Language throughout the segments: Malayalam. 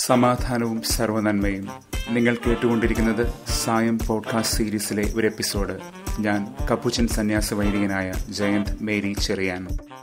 സമാധാനവും സർവനന്മയും നിങ്ങൾ കേട്ടുകൊണ്ടിരിക്കുന്നത് സായം പോഡ്കാസ്റ്റ് സീരീസിലെ ഒരു എപ്പിസോഡ് ഞാൻ കപ്പുച്ചൻ സന്യാസ വൈദികനായ ജയന്ത് മേരി ചെറിയാൻ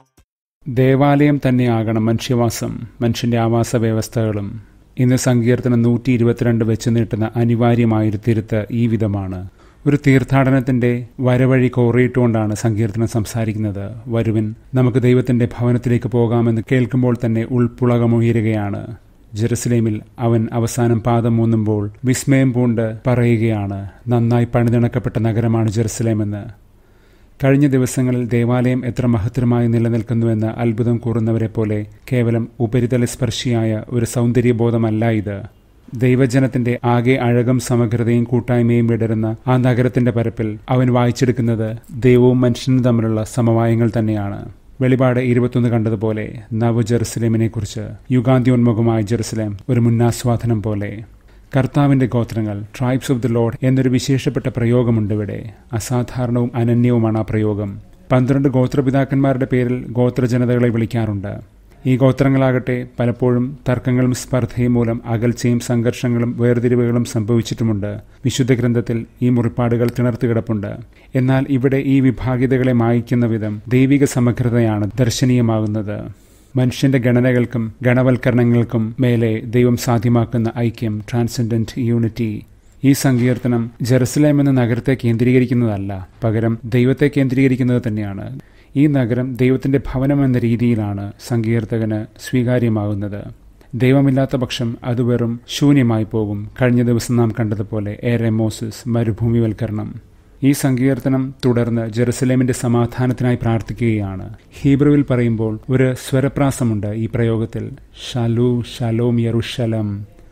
ദേവാലയം തന്നെയാകണം മനുഷ്യവാസം മനുഷ്യന്റെ ആവാസ വ്യവസ്ഥകളും ഇന്ന് സങ്കീർത്തനം നൂറ്റി ഇരുപത്തിരണ്ട് വെച്ച് നീട്ടുന്ന അനിവാര്യമായൊരു തിരുത്ത് ഈ വിധമാണ് ഒരു തീർത്ഥാടനത്തിന്റെ വരവഴി കോറിയിട്ടുകൊണ്ടാണ് സങ്കീർത്തനം സംസാരിക്കുന്നത് വരുവിൻ നമുക്ക് ദൈവത്തിന്റെ ഭവനത്തിലേക്ക് പോകാമെന്ന് കേൾക്കുമ്പോൾ തന്നെ ഉൾപ്പുളകമുയരുകയാണ് ജെറുസലേമിൽ അവൻ അവസാനം പാദം മൂന്നുമ്പോൾ വിസ്മയം പൂണ്ട് പറയുകയാണ് നന്നായി പണിതിണക്കപ്പെട്ട നഗരമാണ് ജെറുസലേമെന്ന് കഴിഞ്ഞ ദിവസങ്ങളിൽ ദേവാലയം എത്ര മഹത്തരമായി നിലനിൽക്കുന്നുവെന്ന് അത്ഭുതം കൂറുന്നവരെ പോലെ കേവലം ഉപരിതല സ്പർശിയായ ഒരു സൗന്ദര്യബോധമല്ല ഇത് ദൈവജനത്തിന്റെ ആകെ അഴകും സമഗ്രതയും കൂട്ടായ്മയും വിടരുന്ന ആ നഗരത്തിന്റെ പരപ്പിൽ അവൻ വായിച്ചെടുക്കുന്നത് ദൈവവും മനുഷ്യനും തമ്മിലുള്ള സമവായങ്ങൾ തന്നെയാണ് വെളിപാട് ഇരുപത്തൊന്ന് കണ്ടതുപോലെ നവ ജെറുസലേമിനെ കുറിച്ച് യുഗാന്ത്യോന്മുഖമായ ജെറുസലേം ഒരു മുന്നാസ്വാദനം പോലെ കർത്താവിന്റെ ഗോത്രങ്ങൾ ട്രൈബ്സ് ഓഫ് ദി ലോഡ് എന്നൊരു വിശേഷപ്പെട്ട പ്രയോഗമുണ്ട് ഇവിടെ അസാധാരണവും അനന്യവുമാണ് ആ പ്രയോഗം പന്ത്രണ്ട് ഗോത്രപിതാക്കന്മാരുടെ പേരിൽ ഗോത്രജനതകളെ വിളിക്കാറുണ്ട് ഈ ഗോത്രങ്ങളാകട്ടെ പലപ്പോഴും തർക്കങ്ങളും സ്പർദ്ധയും മൂലം അകൽച്ചയും സംഘർഷങ്ങളും വേർതിരിവുകളും സംഭവിച്ചിട്ടുമുണ്ട് വിശുദ്ധ ഗ്രന്ഥത്തിൽ ഈ മുറിപ്പാടുകൾ തിണർത്തു കിടപ്പുണ്ട് എന്നാൽ ഇവിടെ ഈ വിഭാഗിതകളെ മായ്ക്കുന്ന വിധം ദൈവിക സമഗ്രതയാണ് ദർശനീയമാകുന്നത് മനുഷ്യന്റെ ഗണനകൾക്കും ഗണവൽക്കരണങ്ങൾക്കും മേലെ ദൈവം സാധ്യമാക്കുന്ന ഐക്യം ട്രാൻസെൻഡന്റ് യൂണിറ്റി ഈ സങ്കീർത്തനം ജെറുസലേം എന്ന നഗരത്തെ കേന്ദ്രീകരിക്കുന്നതല്ല പകരം ദൈവത്തെ കേന്ദ്രീകരിക്കുന്നത് തന്നെയാണ് ഈ നഗരം ദൈവത്തിന്റെ ഭവനം എന്ന രീതിയിലാണ് സങ്കീർത്തകന് സ്വീകാര്യമാകുന്നത് ദൈവമില്ലാത്ത പക്ഷം അത് വെറും ശൂന്യമായി പോകും കഴിഞ്ഞ ദിവസം നാം കണ്ടതുപോലെ എറെമോസിസ് മരുഭൂമിവൽക്കരണം ഈ സങ്കീർത്തനം തുടർന്ന് ജെറുസലേമിന്റെ സമാധാനത്തിനായി പ്രാർത്ഥിക്കുകയാണ് ഹീബ്രുവിൽ പറയുമ്പോൾ ഒരു സ്വരപ്രാസമുണ്ട് ഈ പ്രയോഗത്തിൽ ഷലു ഷലോം യറുഷലം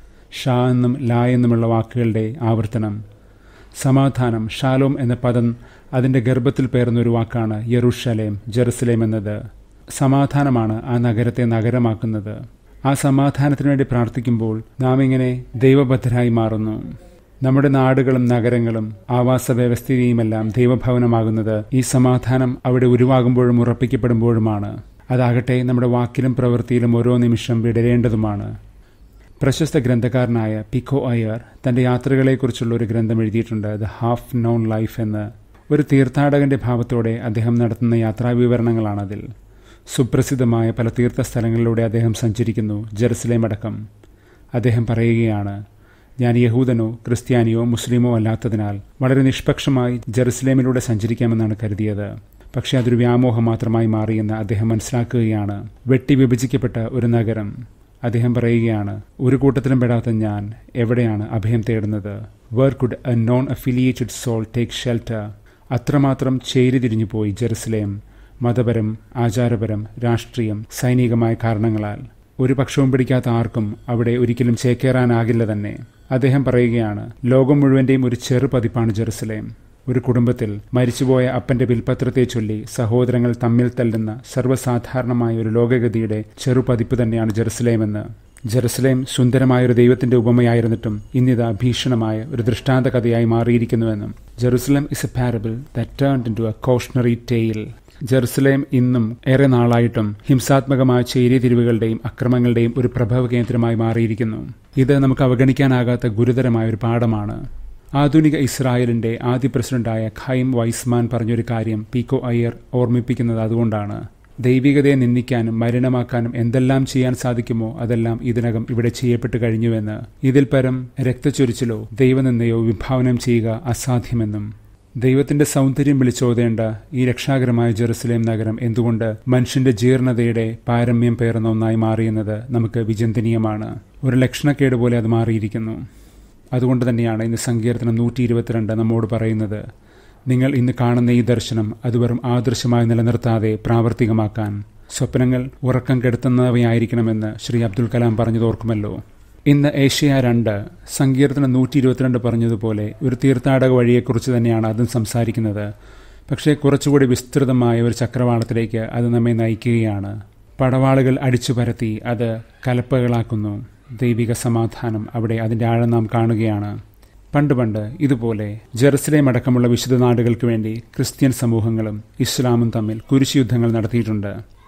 ഷാ എന്നും ലാ എന്നുമുള്ള വാക്കുകളുടെ ആവർത്തനം സമാധാനം ഷാലോം എന്ന പദം അതിന്റെ ഗർഭത്തിൽ പേർന്ന ഒരു വാക്കാണ് യറുഷലേം ജെറുസലേം എന്നത് സമാധാനമാണ് ആ നഗരത്തെ നഗരമാക്കുന്നത് ആ സമാധാനത്തിനു വേണ്ടി പ്രാർത്ഥിക്കുമ്പോൾ നാം ഇങ്ങനെ ദൈവബദ്ധരായി മാറുന്നു നമ്മുടെ നാടുകളും നഗരങ്ങളും ആവാസ വ്യവസ്ഥയുമെല്ലാം ദൈവഭവനമാകുന്നത് ഈ സമാധാനം അവിടെ ഉരുവാകുമ്പോഴും ഉറപ്പിക്കപ്പെടുമ്പോഴുമാണ് അതാകട്ടെ നമ്മുടെ വാക്കിലും പ്രവൃത്തിയിലും ഓരോ നിമിഷം വിടരേണ്ടതുമാണ് പ്രശസ്ത ഗ്രന്ഥകാരനായ പിക്കോ അയ്യർ തന്റെ യാത്രകളെക്കുറിച്ചുള്ള ഒരു ഗ്രന്ഥം എഴുതിയിട്ടുണ്ട് ദ ഹാഫ് നോൺ ലൈഫ് എന്ന് ഒരു തീർത്ഥാടകന്റെ ഭാവത്തോടെ അദ്ദേഹം നടത്തുന്ന യാത്രാവിവരണങ്ങളാണതിൽ സുപ്രസിദ്ധമായ പല തീർത്ഥ സ്ഥലങ്ങളിലൂടെ അദ്ദേഹം സഞ്ചരിക്കുന്നു ജെറുസലേം അടക്കം അദ്ദേഹം പറയുകയാണ് ഞാൻ യഹൂദനോ ക്രിസ്ത്യാനിയോ മുസ്ലിമോ അല്ലാത്തതിനാൽ വളരെ നിഷ്പക്ഷമായി ജെറുസലേമിലൂടെ സഞ്ചരിക്കാമെന്നാണ് കരുതിയത് പക്ഷെ അതൊരു വ്യാമോഹം മാത്രമായി മാറിയെന്ന് അദ്ദേഹം മനസ്സിലാക്കുകയാണ് വെട്ടി വിഭജിക്കപ്പെട്ട ഒരു നഗരം അദ്ദേഹം പറയുകയാണ് ഒരു കൂട്ടത്തിലും പെടാത്ത ഞാൻ എവിടെയാണ് അഭയം തേടുന്നത് where could a non affiliated soul take shelter അത്രമാത്രം ചേരിതിരിഞ്ഞു പോയി ജെറുസലേം മതപരം ആചാരപരം രാഷ്ട്രീയം സൈനികമായ കാരണങ്ങളാൽ ഒരു പക്ഷവും പിടിക്കാത്ത ആർക്കും അവിടെ ഒരിക്കലും ചേക്കേറാനാകില്ല തന്നെ അദ്ദേഹം പറയുകയാണ് ലോകം മുഴുവന്റെയും ഒരു ചെറു പതിപ്പാണ് ജെറുസലേം ഒരു കുടുംബത്തിൽ മരിച്ചുപോയ അപ്പന്റെ വിൽപത്രത്തെ ചൊല്ലി സഹോദരങ്ങൾ തമ്മിൽ തല്ലുന്ന സർവ്വസാധാരണമായ ഒരു ലോകഗതിയുടെ ചെറുപതിപ്പ് തന്നെയാണ് ജെറുസലേമെന്ന് ജെറുസലേം സുന്ദരമായ ഒരു ദൈവത്തിന്റെ ഉപമയായിരുന്നിട്ടും ഇന്നിത് ഭീഷണമായ ഒരു ദൃഷ്ടാന്ത കഥയായി മാറിയിരിക്കുന്നുവെന്നും Jerusalem is a parable that turn into a cautionary tale Jerusalem ഇന്നും ഏറെ നാളായിട്ടും ഹിംസാത്മകമായ ചേരിതിരിവുകളുടെയും അക്രമങ്ങളുടെയും ഒരു പ്രഭവ കേന്ദ്രമായി മാറിയിരിക്കുന്നു ഇത് നമുക്ക് അവഗണിക്കാനാകാത്ത ഗുരുതരമായ ഒരു പാഠമാണ് ആധുനിക ഇസ്രായേലിന്റെ ആദ്യ പ്രസിഡന്റായ ഖൈം വൈസ്മാൻ പറഞ്ഞൊരു കാര്യം പീക്കോ അയ്യർ ഓർമ്മിപ്പിക്കുന്നത് അതുകൊണ്ടാണ് ദൈവികതയെ നിന്ദിക്കാനും മലിനമാക്കാനും എന്തെല്ലാം ചെയ്യാൻ സാധിക്കുമോ അതെല്ലാം ഇതിനകം ഇവിടെ ചെയ്യപ്പെട്ടു കഴിഞ്ഞുവെന്ന് ഇതിൽ പരം രക്തച്ചൊരിച്ചിലോ ദൈവനിന്ദയോ വിഭാവനം ചെയ്യുക അസാധ്യമെന്നും ദൈവത്തിന്റെ സൗന്ദര്യം വിളിച്ചോതേണ്ട ഈ രക്ഷാകരമായ ജെറുസലേം നഗരം എന്തുകൊണ്ട് മനുഷ്യന്റെ ജീർണതയുടെ പാരമ്യം പേർന്ന ഒന്നായി മാറിയെന്നത് നമുക്ക് വിചിന്തനീയമാണ് ഒരു ലക്ഷണക്കേട് പോലെ അത് മാറിയിരിക്കുന്നു അതുകൊണ്ട് തന്നെയാണ് ഇന്ന് സങ്കീർത്തനം നൂറ്റി ഇരുപത്തിരണ്ട് നമ്മോട് പറയുന്നത് നിങ്ങൾ ഇന്ന് കാണുന്ന ഈ ദർശനം അത് വെറും ആദർശമായി നിലനിർത്താതെ പ്രാവർത്തികമാക്കാൻ സ്വപ്നങ്ങൾ ഉറക്കം കെടുത്തുന്നവയായിരിക്കണമെന്ന് ശ്രീ അബ്ദുൽ കലാം പറഞ്ഞതോർക്കുമല്ലോ ഇന്ന് ഏഷ്യ രണ്ട് സങ്കീർത്തനം നൂറ്റി ഇരുപത്തിരണ്ട് പറഞ്ഞതുപോലെ ഒരു തീർത്ഥാടക വഴിയെക്കുറിച്ച് തന്നെയാണ് അതും സംസാരിക്കുന്നത് പക്ഷേ കുറച്ചുകൂടി വിസ്തൃതമായ ഒരു ചക്രവാളത്തിലേക്ക് അത് നമ്മെ നയിക്കുകയാണ് പടവാളുകൾ അടിച്ചു പരത്തി അത് കലപ്പകളാക്കുന്നു ദൈവിക സമാധാനം അവിടെ അതിൻ്റെ ആഴം നാം കാണുകയാണ് പണ്ട് പണ്ട് ഇതുപോലെ ജെറുസലേം അടക്കമുള്ള വിശുദ്ധ നാടുകൾക്ക് വേണ്ടി ക്രിസ്ത്യൻ സമൂഹങ്ങളും ഇസ്ലാമും തമ്മിൽ കുരിശുയുദ്ധങ്ങൾ നടത്തിയിട്ടുണ്ട്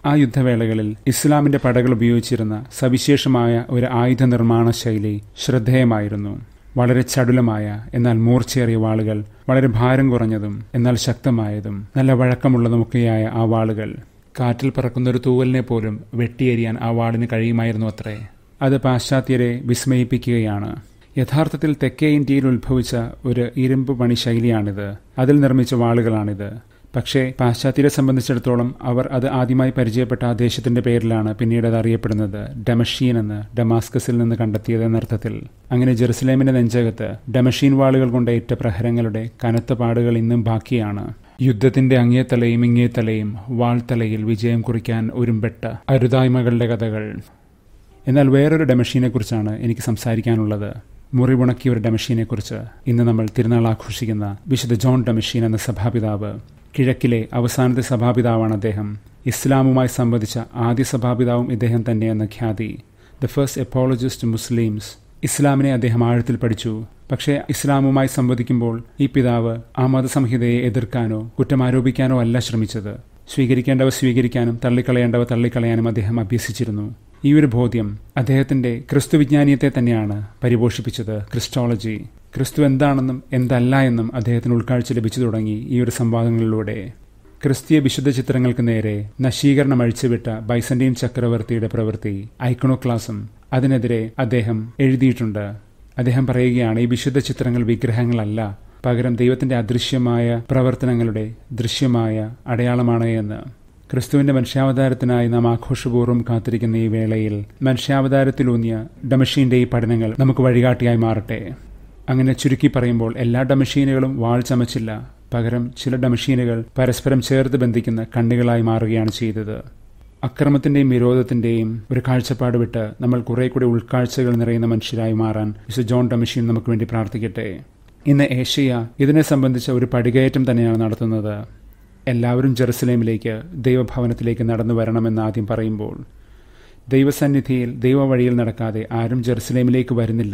ആ യുദ്ധവേളകളിൽ ഇസ്ലാമിന്റെ പടകൾ ഉപയോഗിച്ചിരുന്ന സവിശേഷമായ ഒരു ആയുധ നിർമ്മാണ ശൈലി ശ്രദ്ധേയമായിരുന്നു വളരെ ചടുലമായ എന്നാൽ മൂർച്ചയേറിയ വാളുകൾ വളരെ ഭാരം കുറഞ്ഞതും എന്നാൽ ശക്തമായതും നല്ല വഴക്കമുള്ളതുമൊക്കെയായ ആ വാളുകൾ കാറ്റിൽ പറക്കുന്ന ഒരു തൂവലിനെ പോലും വെട്ടിയെരിയാൻ ആ വാളിന് കഴിയുമായിരുന്നു അത്രേ അത് പാശ്ചാത്യരെ വിസ്മയിപ്പിക്കുകയാണ് യഥാർത്ഥത്തിൽ തെക്കേ ഇന്ത്യയിൽ ഉത്ഭവിച്ച ഒരു ഇരുമ്പ് പണി ശൈലിയാണിത് അതിൽ നിർമ്മിച്ച വാളുകളാണിത് പക്ഷേ പാശ്ചാത്യരെ സംബന്ധിച്ചിടത്തോളം അവർ അത് ആദ്യമായി പരിചയപ്പെട്ട ആ ദേശത്തിന്റെ പേരിലാണ് പിന്നീട് അത് അറിയപ്പെടുന്നത് ഡമഷീൻ എന്ന് ഡമാസ്കസിൽ നിന്ന് കണ്ടെത്തിയത് എന്നർത്ഥത്തിൽ അങ്ങനെ ജെറുസലേമിന്റെ നെഞ്ചകത്ത് ഡമഷീൻ വാളുകൾ കൊണ്ടേറ്റ പ്രഹരങ്ങളുടെ കനത്ത പാടുകൾ ഇന്നും ബാക്കിയാണ് യുദ്ധത്തിന്റെ അങ്ങേത്തലയും ഇങ്ങേത്തലയും വാൾത്തലയിൽ വിജയം കുറിക്കാൻ ഒരുമ്പെട്ട അരുതായ്മകളുടെ കഥകൾ എന്നാൽ വേറൊരു ഡമഷീനെക്കുറിച്ചാണ് എനിക്ക് സംസാരിക്കാനുള്ളത് മുറിവുണക്കിയ ഒരു ഡമഷീനെക്കുറിച്ച് ഇന്ന് നമ്മൾ തിരുനാൾ ആഘോഷിക്കുന്ന വിശുദ്ധ ജോൺ ഡമഷീൻ എന്ന സഭാപിതാവ് കിഴക്കിലെ അവസാനത്തെ സഭാപിതാവാണ് അദ്ദേഹം ഇസ്ലാമുമായി സംബന്ധിച്ച ആദ്യ സഭാപിതാവും ഇദ്ദേഹം തന്നെയെന്ന ഖ്യാതി ദ ഫസ്റ്റ് എപ്പോളജിസ്റ്റ് മുസ്ലിംസ് ഇസ്ലാമിനെ അദ്ദേഹം ആഴത്തിൽ പഠിച്ചു പക്ഷേ ഇസ്ലാമുമായി സംവദിക്കുമ്പോൾ ഈ പിതാവ് ആ മതസംഹിതയെ എതിർക്കാനോ കുറ്റമാരോപിക്കാനോ അല്ല ശ്രമിച്ചത് സ്വീകരിക്കേണ്ടവ സ്വീകരിക്കാനും തള്ളിക്കളയേണ്ടവ തള്ളിക്കളയാനും അദ്ദേഹം അഭ്യസിച്ചിരുന്നു ഈ ഒരു ബോധ്യം അദ്ദേഹത്തിന്റെ ക്രിസ്തുവിജ്ഞാനീയത്തെ തന്നെയാണ് പരിപോഷിപ്പിച്ചത് ക്രിസ്റ്റോളജി ക്രിസ്തു എന്താണെന്നും എന്തല്ല എന്നും അദ്ദേഹത്തിന് ഉൾക്കാഴ്ച ലഭിച്ചു തുടങ്ങി ഈ ഒരു സംവാദങ്ങളിലൂടെ ക്രിസ്തീയ വിശുദ്ധ ചിത്രങ്ങൾക്ക് നേരെ നശീകരണം അഴിച്ചുവിട്ട ബൈസന്റീൻ ചക്രവർത്തിയുടെ പ്രവൃത്തി ഐക്കണോക്ലാസം അതിനെതിരെ അദ്ദേഹം എഴുതിയിട്ടുണ്ട് അദ്ദേഹം പറയുകയാണ് ഈ വിശുദ്ധ ചിത്രങ്ങൾ വിഗ്രഹങ്ങളല്ല പകരം ദൈവത്തിന്റെ അദൃശ്യമായ പ്രവർത്തനങ്ങളുടെ ദൃശ്യമായ അടയാളമാണ് എന്ന് ക്രിസ്തുവിന്റെ മനുഷ്യാവതാരത്തിനായി നാം ആഘോഷപൂർവ്വം കാത്തിരിക്കുന്ന ഈ വേളയിൽ മനുഷ്യാവതാരത്തിലൂന്നിയ ഡമഷീന്റെ ഈ പഠനങ്ങൾ നമുക്ക് വഴികാട്ടിയായി മാറട്ടെ അങ്ങനെ ചുരുക്കി പറയുമ്പോൾ എല്ലാ ഡമഷീനുകളും വാൾ ചമച്ചില്ല പകരം ചില ഡമഷീനുകൾ പരസ്പരം ചേർത്ത് ബന്ധിക്കുന്ന കണ്ണികളായി മാറുകയാണ് ചെയ്തത് അക്രമത്തിന്റെയും വിരോധത്തിന്റെയും ഒരു കാഴ്ചപ്പാട് വിട്ട് നമ്മൾ കുറെ കൂടി ഉൾക്കാഴ്ചകൾ നിറയുന്ന മനുഷ്യരായി മാറാൻ മിസ്റ്റർ ജോൺ ഡമഷീൻ നമുക്ക് വേണ്ടി പ്രാർത്ഥിക്കട്ടെ ഇന്ന് ഏഷ്യ ഇതിനെ സംബന്ധിച്ച ഒരു പടികയറ്റം തന്നെയാണ് നടത്തുന്നത് എല്ലാവരും ജെറുസലേമിലേക്ക് ദൈവഭവനത്തിലേക്ക് നടന്നു വരണമെന്ന് ആദ്യം പറയുമ്പോൾ ദൈവസന്നിധിയിൽ ദൈവവഴിയിൽ നടക്കാതെ ആരും ജെറുസലേമിലേക്ക് വരുന്നില്ല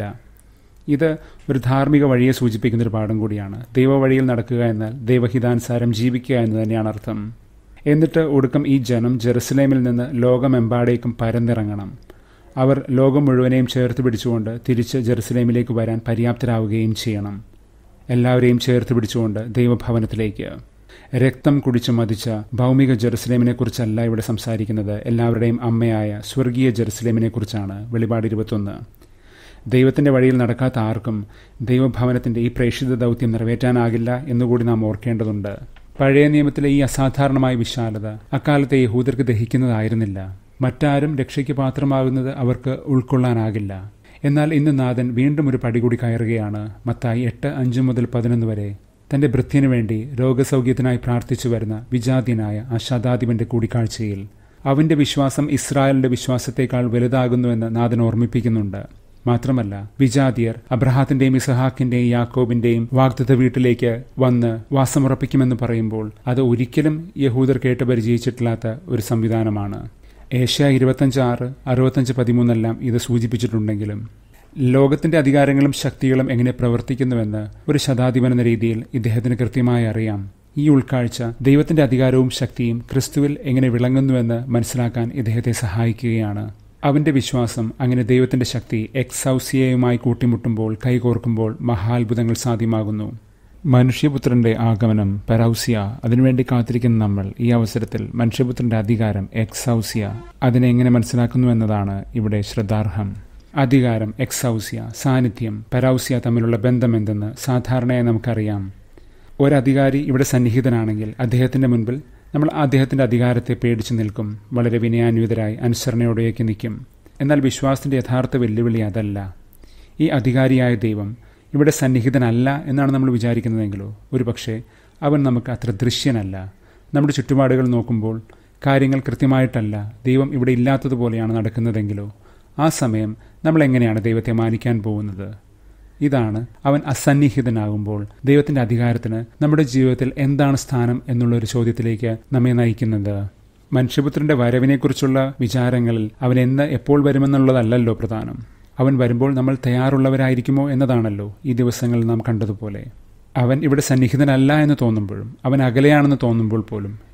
ഇത് ഒരു ധാർമ്മിക വഴിയെ സൂചിപ്പിക്കുന്ന ഒരു പാഠം കൂടിയാണ് ദൈവവഴിയിൽ നടക്കുക എന്നാൽ ദൈവഹിതാനുസാരം ജീവിക്കുക എന്ന് തന്നെയാണ് അർത്ഥം എന്നിട്ട് ഒടുക്കം ഈ ജനം ജെറുസലേമിൽ നിന്ന് ലോകമെമ്പാടേക്കും പരന്നിറങ്ങണം അവർ ലോകം മുഴുവനെയും ചേർത്ത് പിടിച്ചുകൊണ്ട് തിരിച്ച് ജെറുസലേമിലേക്ക് വരാൻ പര്യാപ്തരാവുകയും ചെയ്യണം എല്ലാവരെയും ചേർത്ത് പിടിച്ചുകൊണ്ട് ദൈവഭവനത്തിലേക്ക് രക്തം കുടിച്ചു മതിച്ച ഭൗമിക ജെറുസലേമിനെ കുറിച്ചല്ല ഇവിടെ സംസാരിക്കുന്നത് എല്ലാവരുടെയും അമ്മയായ സ്വർഗീയ ജെറുസലേമിനെ കുറിച്ചാണ് വെളിപാട് ഇരുപത്തൊന്ന് ദൈവത്തിന്റെ വഴിയിൽ നടക്കാത്ത ആർക്കും ദൈവഭവനത്തിന്റെ ഈ പ്രേക്ഷിത ദൗത്യം നിറവേറ്റാനാകില്ല എന്നുകൂടി നാം ഓർക്കേണ്ടതുണ്ട് പഴയ നിയമത്തിലെ ഈ അസാധാരണമായ വിശാലത അക്കാലത്തെ യഹൂദർക്ക് ദഹിക്കുന്നതായിരുന്നില്ല മറ്റാരും രക്ഷയ്ക്ക് പാത്രമാകുന്നത് അവർക്ക് ഉൾക്കൊള്ളാനാകില്ല എന്നാൽ ഇന്ന് നാഥൻ വീണ്ടും ഒരു പടി കൂടി കയറുകയാണ് മത്തായി എട്ട് അഞ്ച് മുതൽ പതിനൊന്ന് വരെ തന്റെ ഭൃത്യനു വേണ്ടി രോഗസൗഖ്യത്തിനായി പ്രാർത്ഥിച്ചു വരുന്ന വിജാതിയനായ ആ ശതാധിപന്റെ കൂടിക്കാഴ്ചയിൽ അവന്റെ വിശ്വാസം ഇസ്രായേലിന്റെ വിശ്വാസത്തെക്കാൾ വലുതാകുന്നുവെന്ന് നാഥൻ ഓർമ്മിപ്പിക്കുന്നുണ്ട് മാത്രമല്ല വിജാതിയർ അബ്രഹാത്തിന്റെയും ഇസഹാക്കിന്റെയും യാക്കോബിന്റെയും വാഗ്ദത്ത വീട്ടിലേക്ക് വന്ന് വാസമുറപ്പിക്കുമെന്ന് പറയുമ്പോൾ അത് ഒരിക്കലും യഹൂദർ കേട്ട് പരിചയിച്ചിട്ടില്ലാത്ത ഒരു സംവിധാനമാണ് ഏഷ്യ ഇരുപത്തഞ്ച് ആറ് അറുപത്തഞ്ച് പതിമൂന്നെല്ലാം ഇത് സൂചിപ്പിച്ചിട്ടുണ്ടെങ്കിലും ലോകത്തിന്റെ അധികാരങ്ങളും ശക്തികളും എങ്ങനെ പ്രവർത്തിക്കുന്നുവെന്ന് ഒരു ശതാധിപൻ എന്ന രീതിയിൽ ഇദ്ദേഹത്തിന് കൃത്യമായി അറിയാം ഈ ഉൾക്കാഴ്ച ദൈവത്തിന്റെ അധികാരവും ശക്തിയും ക്രിസ്തുവിൽ എങ്ങനെ വിളങ്ങുന്നുവെന്ന് മനസ്സിലാക്കാൻ ഇദ്ദേഹത്തെ സഹായിക്കുകയാണ് അവന്റെ വിശ്വാസം അങ്ങനെ ദൈവത്തിന്റെ ശക്തി എക്സൗസിയയുമായി കൂട്ടിമുട്ടുമ്പോൾ കൈകോർക്കുമ്പോൾ മഹാത്ഭുതങ്ങൾ സാധ്യമാകുന്നു മനുഷ്യപുത്രന്റെ ആഗമനം പെറൌസിയ അതിനുവേണ്ടി കാത്തിരിക്കുന്ന നമ്മൾ ഈ അവസരത്തിൽ മനുഷ്യപുത്രന്റെ അധികാരം എക്സൗസിയ അതിനെ എങ്ങനെ മനസ്സിലാക്കുന്നു എന്നതാണ് ഇവിടെ ശ്രദ്ധാർഹം അധികാരം എക്സൗസിയ സാന്നിധ്യം പെറൌസിയ തമ്മിലുള്ള ബന്ധം എന്തെന്ന് സാധാരണയായി നമുക്കറിയാം ഒരധികാരി ഇവിടെ സന്നിഹിതനാണെങ്കിൽ അദ്ദേഹത്തിന്റെ മുൻപിൽ നമ്മൾ അദ്ദേഹത്തിന്റെ അധികാരത്തെ പേടിച്ചു നിൽക്കും വളരെ വിനയാന്വിതരായി അനുസരണയോടെയൊക്കെ നിൽക്കും എന്നാൽ വിശ്വാസത്തിന്റെ യഥാർത്ഥ വെല്ലുവിളി അതല്ല ഈ അധികാരിയായ ദൈവം ഇവിടെ സന്നിഹിതനല്ല എന്നാണ് നമ്മൾ വിചാരിക്കുന്നതെങ്കിലോ ഒരുപക്ഷെ അവൻ നമുക്ക് അത്ര ദൃശ്യനല്ല നമ്മുടെ ചുറ്റുപാടുകൾ നോക്കുമ്പോൾ കാര്യങ്ങൾ കൃത്യമായിട്ടല്ല ദൈവം ഇവിടെ ഇല്ലാത്തതുപോലെയാണ് നടക്കുന്നതെങ്കിലോ ആ സമയം നമ്മൾ എങ്ങനെയാണ് ദൈവത്തെ മാനിക്കാൻ പോകുന്നത് ഇതാണ് അവൻ അസന്നിഹിതനാകുമ്പോൾ ദൈവത്തിന്റെ അധികാരത്തിന് നമ്മുടെ ജീവിതത്തിൽ എന്താണ് സ്ഥാനം എന്നുള്ള ഒരു ചോദ്യത്തിലേക്ക് നമ്മെ നയിക്കുന്നത് മനുഷ്യപുത്രന്റെ വരവിനെക്കുറിച്ചുള്ള വിചാരങ്ങളിൽ അവൻ എന്ന് എപ്പോൾ വരുമെന്നുള്ളതല്ലല്ലോ പ്രധാനം അവൻ വരുമ്പോൾ നമ്മൾ തയ്യാറുള്ളവരായിരിക്കുമോ എന്നതാണല്ലോ ഈ ദിവസങ്ങളിൽ നാം കണ്ടതുപോലെ അവൻ ഇവിടെ സന്നിഹിതനല്ല എന്ന് തോന്നുമ്പോഴും അവൻ അകലെയാണെന്ന് തോന്നുമ്പോൾ പോലും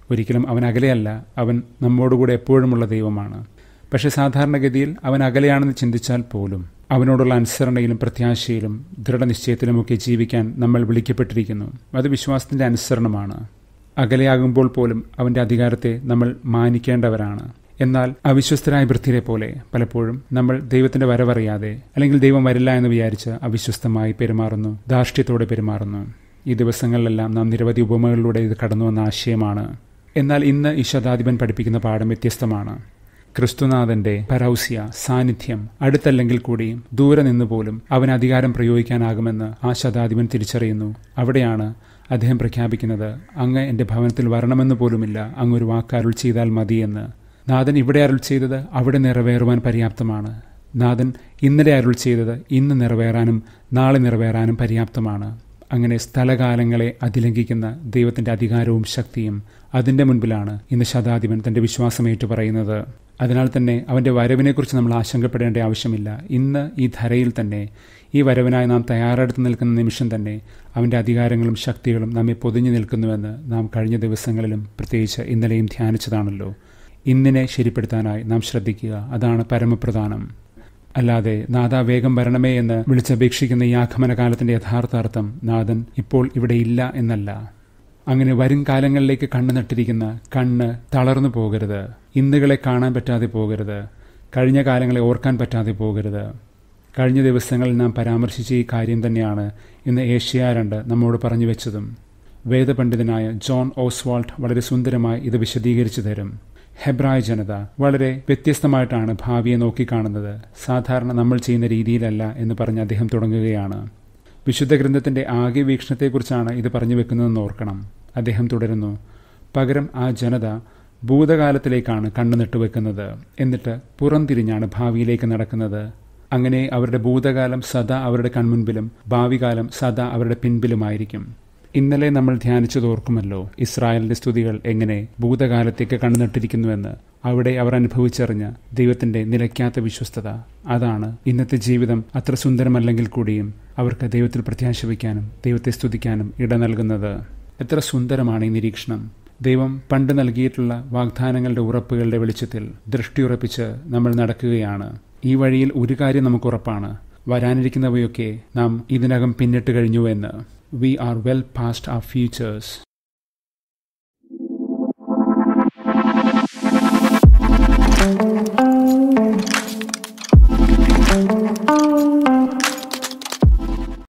ഒരിക്കലും അവൻ അകലെയല്ല അവൻ നമ്മോടുകൂടെ എപ്പോഴുമുള്ള ദൈവമാണ് പക്ഷെ സാധാരണഗതിയിൽ അവൻ അകലെയാണെന്ന് ചിന്തിച്ചാൽ പോലും അവനോടുള്ള അനുസരണയിലും പ്രത്യാശയിലും ദൃഢനിശ്ചയത്തിലുമൊക്കെ ജീവിക്കാൻ നമ്മൾ വിളിക്കപ്പെട്ടിരിക്കുന്നു അത് വിശ്വാസത്തിന്റെ അനുസരണമാണ് അകലെയാകുമ്പോൾ പോലും അവന്റെ അധികാരത്തെ നമ്മൾ മാനിക്കേണ്ടവരാണ് എന്നാൽ അവിശ്വസ്തരായ വൃത്തിരെ പോലെ പലപ്പോഴും നമ്മൾ ദൈവത്തിന്റെ വരവറിയാതെ അല്ലെങ്കിൽ ദൈവം വരില്ല എന്ന് വിചാരിച്ച് അവിശ്വസ്തമായി പെരുമാറുന്നു ധാർഷ്ട്യത്തോടെ പെരുമാറുന്നു ഈ ദിവസങ്ങളിലെല്ലാം നാം നിരവധി ഉപമകളിലൂടെ ഇത് കടന്നു വന്ന ആശയമാണ് എന്നാൽ ഇന്ന് ഈ ശതാധിപൻ പഠിപ്പിക്കുന്ന പാഠം വ്യത്യസ്തമാണ് ക്രിസ്തുനാഥന്റെ പരൗസ്യ സാന്നിധ്യം അടുത്തല്ലെങ്കിൽ കൂടിയും ദൂരെ നിന്ന് പോലും അവന് അധികാരം പ്രയോഗിക്കാനാകുമെന്ന് ആ ശതാധിപൻ തിരിച്ചറിയുന്നു അവിടെയാണ് അദ്ദേഹം പ്രഖ്യാപിക്കുന്നത് അങ്ങ് എന്റെ ഭവനത്തിൽ വരണമെന്ന് പോലുമില്ല അങ്ങ് ഒരു വാക്കരുൾ ചെയ്താൽ മതിയെന്ന് നാഥൻ ഇവിടെ അരുൾ ചെയ്തത് അവിടെ നിറവേറുവാൻ പര്യാപ്തമാണ് നാഥൻ ഇന്നലെ അരുൾ ചെയ്തത് ഇന്ന് നിറവേറാനും നാളെ നിറവേറാനും പര്യാപ്തമാണ് അങ്ങനെ സ്ഥലകാലങ്ങളെ അതിലംഘിക്കുന്ന ദൈവത്തിന്റെ അധികാരവും ശക്തിയും അതിന്റെ മുൻപിലാണ് ഇന്ന് ശതാധിപൻ തന്റെ വിശ്വാസമേറ്റു പറയുന്നത് അതിനാൽ തന്നെ അവന്റെ വരവിനെക്കുറിച്ച് നമ്മൾ ആശങ്കപ്പെടേണ്ട ആവശ്യമില്ല ഇന്ന് ഈ ധരയിൽ തന്നെ ഈ വരവിനായി നാം തയ്യാറെടുത്ത് നിൽക്കുന്ന നിമിഷം തന്നെ അവന്റെ അധികാരങ്ങളും ശക്തികളും നമ്മെ പൊതിഞ്ഞു നിൽക്കുന്നുവെന്ന് നാം കഴിഞ്ഞ ദിവസങ്ങളിലും പ്രത്യേകിച്ച് ഇന്നലെയും ധ്യാനിച്ചതാണല്ലോ ഇന്നിനെ ശരിപ്പെടുത്താനായി നാം ശ്രദ്ധിക്കുക അതാണ് പരമപ്രധാനം അല്ലാതെ നാഥ വേഗം വരണമേ എന്ന് വിളിച്ചപേക്ഷിക്കുന്ന ഈ ആഗമനകാലത്തിന്റെ യഥാർത്ഥ അർത്ഥം നാഥൻ ഇപ്പോൾ ഇവിടെ ഇല്ല എന്നല്ല അങ്ങനെ വരും കാലങ്ങളിലേക്ക് കണ്ണ് നട്ടിരിക്കുന്ന കണ്ണ് തളർന്നു പോകരുത് ഇന്നുകളെ കാണാൻ പറ്റാതെ പോകരുത് കഴിഞ്ഞ കാലങ്ങളെ ഓർക്കാൻ പറ്റാതെ പോകരുത് കഴിഞ്ഞ ദിവസങ്ങളിൽ നാം പരാമർശിച്ച ഈ കാര്യം തന്നെയാണ് ഇന്ന് ഏഷ്യ രണ്ട് നമ്മോട് പറഞ്ഞു വെച്ചതും വേദപണ്ഡിതനായ ജോൺ ഓസ്വാൾട്ട് വളരെ സുന്ദരമായി ഇത് വിശദീകരിച്ചു തരും ഹെബ്രായ ജനത വളരെ വ്യത്യസ്തമായിട്ടാണ് ഭാവിയെ നോക്കിക്കാണുന്നത് സാധാരണ നമ്മൾ ചെയ്യുന്ന രീതിയിലല്ല എന്ന് പറഞ്ഞ് അദ്ദേഹം തുടങ്ങുകയാണ് വിശുദ്ധ ഗ്രന്ഥത്തിന്റെ ആകെ വീക്ഷണത്തെക്കുറിച്ചാണ് ഇത് പറഞ്ഞു വെക്കുന്നതെന്ന് ഓർക്കണം അദ്ദേഹം തുടരുന്നു പകരം ആ ജനത ഭൂതകാലത്തിലേക്കാണ് കണ്ണു നെട്ടുവെക്കുന്നത് എന്നിട്ട് പുറംതിരിഞ്ഞാണ് ഭാവിയിലേക്ക് നടക്കുന്നത് അങ്ങനെ അവരുടെ ഭൂതകാലം സദാ അവരുടെ കൺമുൻപിലും ഭാവികാലം സദാ അവരുടെ പിൻപിലുമായിരിക്കും ഇന്നലെ നമ്മൾ ധ്യാനിച്ചതോർക്കുമല്ലോ ഇസ്രായേലിന്റെ സ്തുതികൾ എങ്ങനെ ഭൂതകാലത്തേക്ക് കണ്ണുനട്ടിരിക്കുന്നുവെന്ന് അവിടെ അവർ അനുഭവിച്ചറിഞ്ഞ ദൈവത്തിന്റെ നിലയ്ക്കാത്ത വിശ്വസ്തത അതാണ് ഇന്നത്തെ ജീവിതം അത്ര സുന്ദരമല്ലെങ്കിൽ കൂടിയും അവർക്ക് ദൈവത്തിൽ പ്രത്യാശ വയ്ക്കാനും ദൈവത്തെ സ്തുതിക്കാനും ഇട നൽകുന്നത് എത്ര സുന്ദരമാണ് ഈ നിരീക്ഷണം ദൈവം പണ്ട് നൽകിയിട്ടുള്ള വാഗ്ദാനങ്ങളുടെ ഉറപ്പുകളുടെ വെളിച്ചത്തിൽ ദൃഷ്ടിയുറപ്പിച്ച് നമ്മൾ നടക്കുകയാണ് ഈ വഴിയിൽ ഒരു കാര്യം നമുക്ക് ഉറപ്പാണ് വരാനിരിക്കുന്നവയൊക്കെ നാം ഇതിനകം പിന്നിട്ട് കഴിഞ്ഞു എന്ന് we are well past our futures. thank you